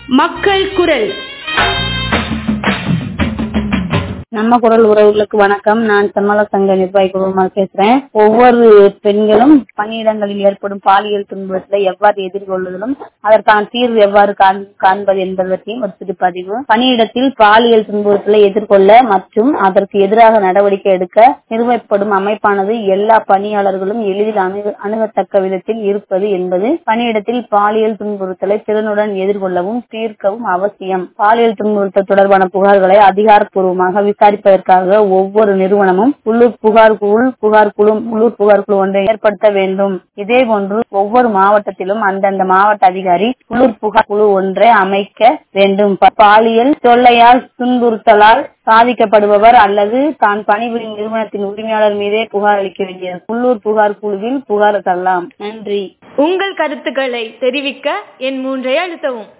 மக்கள் குரல் நம்ம குரல் உறவுகளுக்கு வணக்கம் நான் செம்மல சங்க நிர்வாகி குழுமல் பேசுறேன் ஒவ்வொரு பெண்களும் பணியிடங்களில் ஏற்படும் பாலியல் துன்பத்தை எவ்வாறு எதிர்கொள்வதிலும் அதற்கான தீர்வு எவ்வாறு காண்- காண்பது என்பது பற்றியும் ஒரு சிறு பதிவு பணியிடத்தில் பாலியல் துன்புறுத்தலை எதிர்கொள்ள மற்றும் அதற்கு எதிராக நடவடிக்கை எடுக்க நிறுவப்படும் அமைப்பானது எல்லா பணியாளர்களும் எளிதில் அணுக அணுகத்தக்க விதத்தில் இருப்பது என்பது பணியிடத்தில் பாலியல் துன்புறுத்தலை திறனுடன் எதிர்கொள்ளவும் தீர்க்கவும் அவசியம் பாலியல் துன்புறுத்தல் தொடர்பான புகார்களை அதிகாரப்பூர்வமாக விசாரிப்பதற்காக ஒவ்வொரு நிறுவனமும் உள்ளூர் புகார் குழு புகார் குழு உள்ளூர் புகார் குழு ஒன்றை ஏற்படுத்த வேண்டும் இதே போன்று ஒவ்வொரு மாவட்டத்திலும் அந்தந்த மாவட்ட அதிகாரி உள்ளூர் புகார் குழு ஒன்றை அமைக்க வேண்டும் ப- பாலியல் தொல்லையால் துன்புறுத்தலால் பாதிக்கப்படுபவர் அல்லது தான் பணிபுரியும் நிறுவனத்தின் உரிமையாளர் மீதே புகார் அளிக்க வேண்டியது உள்ளூர் புகார் குழுவில் புகார் தரலாம் நன்றி உங்கள் கருத்துக்களை தெரிவிக்க என் மூன்றை அழுத்தவும்